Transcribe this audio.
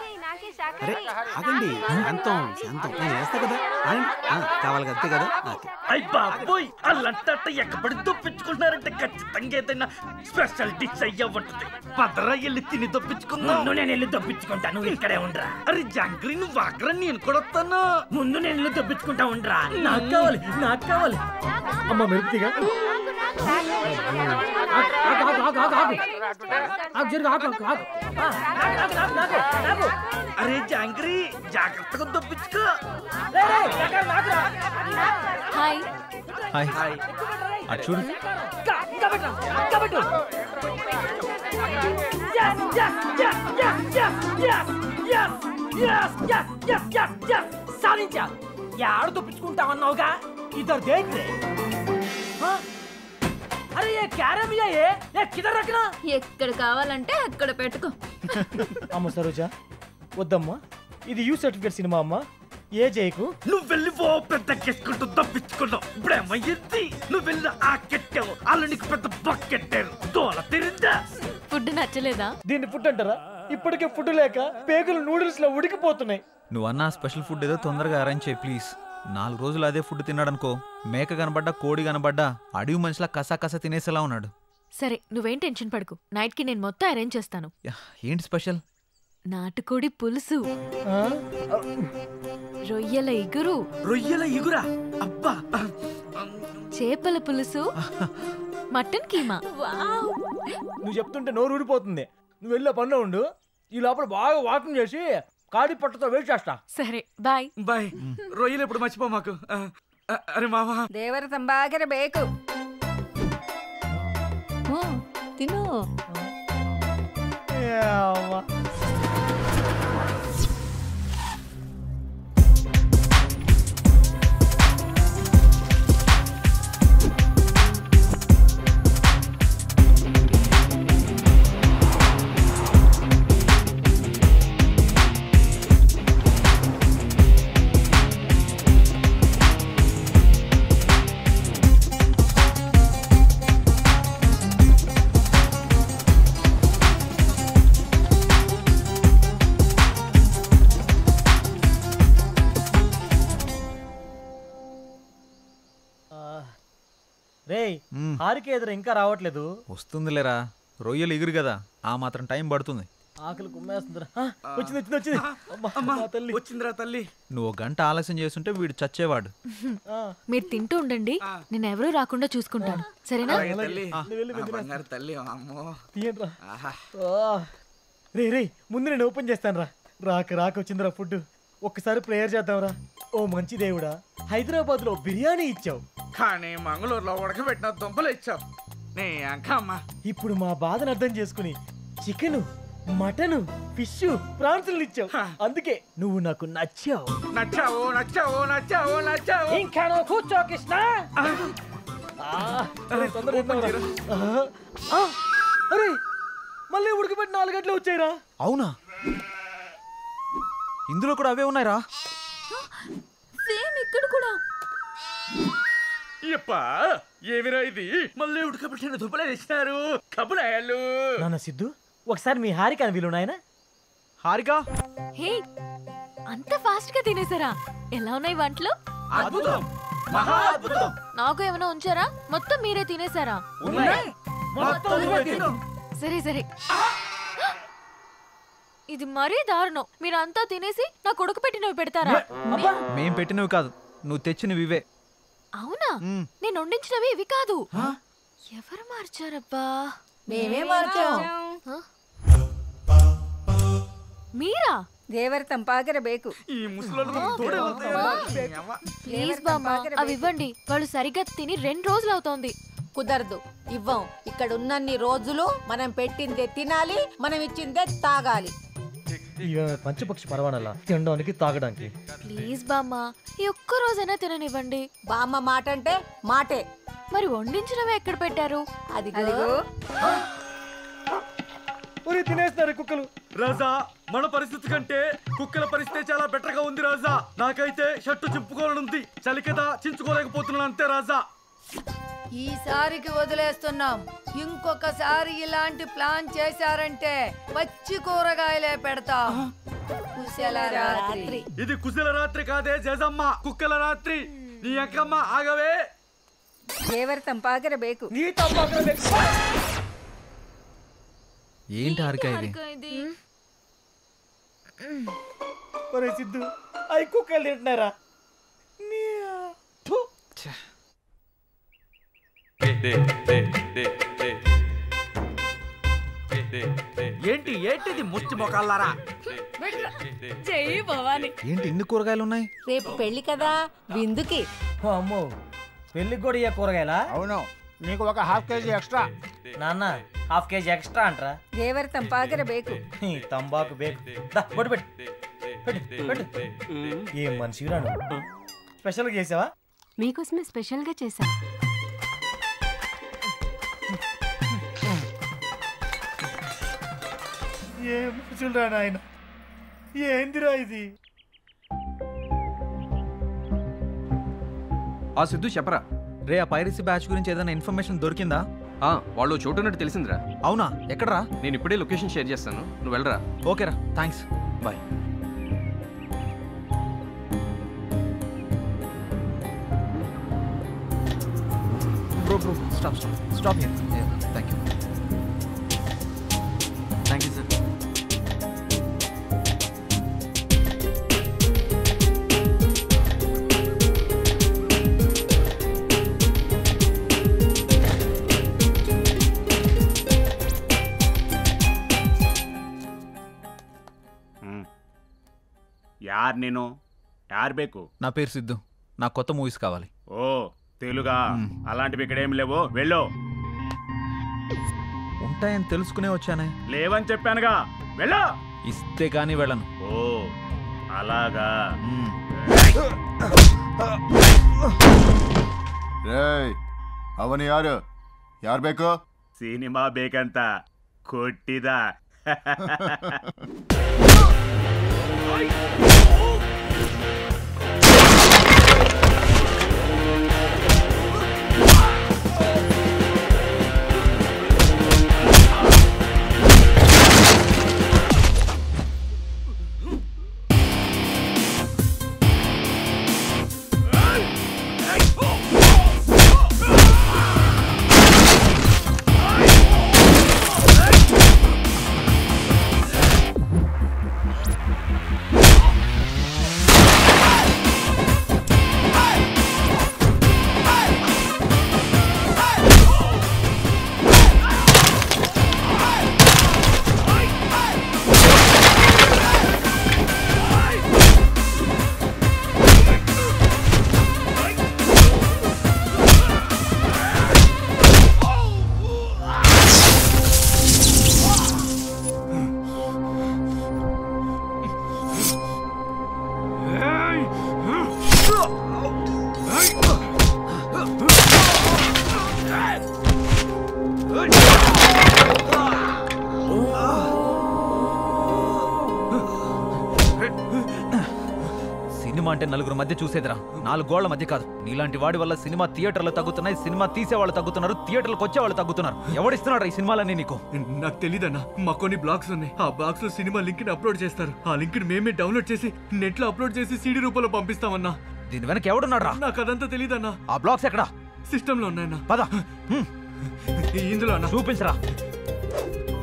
అరే ఆగండి శాంతం శాంతం నేను వేస్తా కదా ఆగండి. ఆ, కావాలి కదా అంతే కదా ఓకే. అయ్ బాబోయ్ అల్లంతట ఎక్కబడి దొప్పించుకుంటున్నారంటే ఖచ్చితంగా ఏదైనా స్పెషల్ డిష్ అయ్యా ఉంటుంది పదరా వెళ్ళి తిని దొప్పించుకుందాం ముందు నేను వెళ్ళి దొప్పించుకుంటా నువ్వు ఇక్కడే ఉండరా అరే జాంగ్రీ నువ్వు వాకరా నేను కూడా వస్తాను ముందు నేను వెళ్ళి దొప్పించుకుంటా ఉండరా నాకు కావాలి నాకు కావాలి అమ్మ మెరుపుతిగా అరే జాంగ్రీ జాగ్రత్తగా దొప్పించుకో హాయ్ హాయ్ అటు చూడు సాధించా యాడ తప్పించుకుంటామన్నావుగా ఇద్దరు దేఖ్ అరే ఏ క్యారమియా ఏ ఏ కిదర్ రఖనా ఎక్కడ కావాలంటే అక్కడ పెట్టుకో అమ్మ సరోజ వద్దమ్మా ఇది యూ సర్టిఫికేట్ సినిమా అమ్మా ఏ జయకు నువ్వు వెళ్ళి ఓ పెద్ద కెట్టుకుంటూ తప్పించుకున్నావు ఇప్పుడేమయ్యింది నువ్వు వెళ్ళి ఆ కెట్టావు వాళ్ళు నీకు పెద్ద బకెట్టారు దోల తిరిందా ఫుడ్ నచ్చలేదా దీన్ని ఫుడ్ అంటారా ఇప్పటికే ఫుడ్ లేక పేగులు నూడిల్స్ లో ఉడికిపోతున్నాయి నువ్వు అన్న స్పెషల్ ఫుడ్ ఏదో తొందరగా అరేంజ్ చేయి ప్లీజ్ నాలుగు రోజులు అదే ఫుడ్ తిన్నాడనుకో మేక కనబడ్డా కోడి కనబడ్డా అడవి మనిషిలా కసా కసా తినేసేలా ఉన్నాడు సరే నువ్వేం టెన్షన్ పడకు నైట్ కి నేను మొత్తం అరేంజ్ చేస్తాను యా, ఏంటి స్పెషల్ నాటుకోడి పులుసు ఆ? రొయ్యల ఇగురు రొయ్యల ఇగురా అబ్బా చేపల పులుసు మటన్ కీమా నువ్వు చెప్తుంటే నోరు ఊరిపోతుంది నువ్వు వెళ్ళే పనిలో ఉండు ఈ లోపల బాగా వాకింగ్ చేసి కాడి పట్టతో వెయిట్ చేస్తా సరే బాయ్ బాయ్ రొయ్యలు ఎప్పుడు మర్చిపో మాకు ఆ, ఆ, అరే మావా ದೇವರ ತಂಬಾಗಿರ ಬೇಕು ತಿನ್ನು రేయ్ మ్మ్. హారిక ఎదురు ఇంకా రావట్లేదు వస్తుందిలేరా రొయ్యలు ఎగురు కదా ఆ మాత్రం టైం పడుతుంది ఆకలి కుమ్మేస్తుందిరా ఆ, వచ్చింది వచ్చింది వచ్చింది అమ్మా, అమ్మా నా తల్లి వచ్చిందిరా తల్లి నువ్వు ఒక గంట ఆలస్యం చేస్తుంటే వీడు చచ్చేవాడు ఆ, మీరు తింటూ ఉండండి నేను ఎవరూ రాకుండా చూసుకుంటాను సరేనా తల్లి నువ్వు వెళ్ళి ఆ, బంగారు తల్లి అమ్మో తీయండి రా ఆహా. రే రే ముందు నేను ఓపెన్ చేస్తాను రా రాక రాక వచ్చిందిరా ఫుడ్ ఒక్కసారి ప్రేయర్ చేద్దాంరా ఓ మంచి దేవుడా హైదరాబాద్ లో బిర్యానీ ఇచ్చావు కానీ మంగళూరులో ఉడకబెట్టిన దుంపలు ఇచ్చావు నీ అంకమ్మ ఇప్పుడు మా బాధను అర్థం చేసుకుని చికెన్ మటన్ ఫిష్ ప్రాన్సులు ఇచ్చావు అందుకే నువ్వు నాకు నచ్చావు నచ్చావు నచ్చావు నచ్చావు నచ్చావు ఇంకా నువ్వు కూర్చో కృష్ణ అరే తొందరగా తిందాంరా. ఆ, ఆ, అరే మళ్ళీ ఉడకబెట్టి నాలుగు గంటలు వచ్చాయిరా అవునా ఇందులో కూడా అవే ఉన్నాయిరా సేమ్ ఇక్కడ కూడా ఇప్ప ఏమిరా ఇది మళ్ళీ ఉడకబెట్టిన దుంపలే ఇచ్చినారు కబులాయాలు నాన్న సిద్ధు ఒకసారి మీ హారిక వీలు నాయన హారిక హే అంత ఫాస్ట్ గా తినేసారా ఎలా ఉన్నాయి వంటలు అద్భుతం మహా అద్భుతం నాకు ఏమైనా ఉంచారా మొత్తం మీరే తినేసారా ఉన్నాయి. మొత్తం నువ్వే తిను. సరే సరే ఇది మరీ దారుణం మీరంతా తినేసి నా కొడుకు పెట్టినవి పెడతారా మేం పెట్టినవి కాదు నువ్వు తెచ్చినవి ఇవే అవునా మ్మ్. నేను వండించినవి ఇవి కాదు ఎవరు మార్చారబ్బా మేమే మార్చాం హ? మీరా ದೇವರ ತಂಪಾಗಿರ ಬೇಕು ఈ ముసలోళ్ళు మనకు తోడే ఉంటాయి. అవ్వ. ప్లీజ్ బామ్మ అవి ఇవ్వండి వాళ్ళు సరిగ్గా తిని రెండు రోజులు అవుతోంది కుదరదు ఇవ్వం ఇక్కడ ఉన్నన్ని రోజులు మనం పెట్టిందే తినాలి మనం ఇచ్చిందే తాగాలి ఇక పంచపక్షి పరవానలా తినడానికి తాగడానికి ప్లీజ్ బామ్మ ఈ ఒక్క రోజైనా తిననివ్వండి బామ్మ మాట అంటే మాటే మరి వండించినవి ఎక్కడ పెట్టారు అది అదిగో ఒరే తినేస్తున్నారు కుక్కలు రాజా మన పరిస్థితి కంటే కుక్కల పరిస్థితి చాలా బెటర్ గా ఉంది రాజా నాకైతే షర్టు చింపుకోవాలనుంది చలి కదా చించుకోలేకపోతున్నాను అంతే రాజా ఈసారికి వదిలేస్తున్నాం ఇంకొకసారి ఇలాంటి ప్లాన్ చేశారంటే పచ్చి కూరగాయలే పెడతాం కుశల రాత్రి ఇది కుశల రాత్రి కాదే జేజమ్మ కుక్కల రాత్రి నీ అక్కమ్మ ఆగవే ದೇವರ ತಂಪಾಗಿರಬೇಕು నీ తప్పకుండా ಬೇಕು. ఏంటి హారిక ఇది ఇది ఒరే సిద్ధు అవి కుక్కలు తింటున్నారా నీ థు. ఏంటి ఏంటిది ముచ్చి మొకాలారా జై భవాని ఏంటి ఇన్ని కూరగాయలు ఉన్నాయి రేపు పెళ్లి కదా విందుకి ఓ అమ్మో పెళ్ళికి కూడా ఇయ్య కూరగాయలా అవును నీకు ఒక హాఫ్ కేజీ ఎక్స్ట్రా నాన్న హాఫ్ కేజీ ఎక్స్ట్రా అంటరా ದೇವರ ತಂಪಾಗಿರಬೇಕು ఈ తంబాకు బేకు దా, బొట్టు పెట్టు పెట్టు పెట్టు ఏం మనిషి రాను స్పెషల్గా చేసావా మీకోసమే స్పెషల్ గా చేశా ఏం మనుషులు రా నాయన ఏందిరా ఇది ఆ సిద్ధు చెప్పరా రే ఆ పైరసీ బ్యాచ్ గురించి ఏదైనా ఇన్ఫర్మేషన్ దొరికిందా ఆ వాళ్ళు చోటున్నట్టు తెలిసిందిరా అవునా ఎక్కడరా నేను ఇప్పుడే లొకేషన్ షేర్ చేస్తాను నువ్వు వెళ్ళరా ఓకేరా thanks bye bro bro stop stop stop here thank you thank you sir ಯಾರ್ ನೀನು ಯಾರ್ ಬೇಕು నా పేరు సిద్ధు నాకు కొత్త మూవీస్ కావాలి ఓ తెలుగా మ్. అలాంటివి ఇక్కడ ఏం లేవు వెళ్ళు ఉంటాయని తెలుసుకునే వచ్చానే లేవని చెప్పానుగా వెళ్ళు ఇస్తే కానీ వెళ్ళను ఓ అలాగా మ్మ్. ರೇಯ್ ಅವನು ಯಾರು ಯಾರು ಬೇಕು ಸಿನಿಮಾ ಬೇಕಂತ ಕೊಟ್ಟಿದ సినిమా అంటే నలుగురు మధ్య చూసేదిరా నాలుగు గోళ్ల మధ్య కాదు నీలాంటి వాడి వల్ల సినిమా థియేటర్లు తగ్గుతున్నాయి సినిమా తీసే వాళ్ళు తగ్గుతున్నారు థియేటర్లకు వచ్చే వాళ్ళు తగ్గుతున్నారు ఎవడిస్తున్నాడు ఈ సినిమాలన్నీ నీకు నాకు తెలీదన్నా మా కొన్ని బ్లాగ్స్ ఉన్నాయి ఆ బ్లాగ్స్ లో సినిమా లింక్ ని అప్లోడ్ చేస్తారు ఆ లింక్ ని మేమే డౌన్లోడ్ చేసి నెట్ లో అప్లోడ్ చేసి సీడీ రూపంలో పంపిస్తామన్నా దీని వెనక ఎవడున్నాడు రా నాకు అదంతా తెలీదన్నా ఆ బ్లాగ్స్ ఎక్కడా సిస్టమ్ లో ఉన్నాయన్నా పద హ్మ్, ఇందులో అన్నా చూపించరా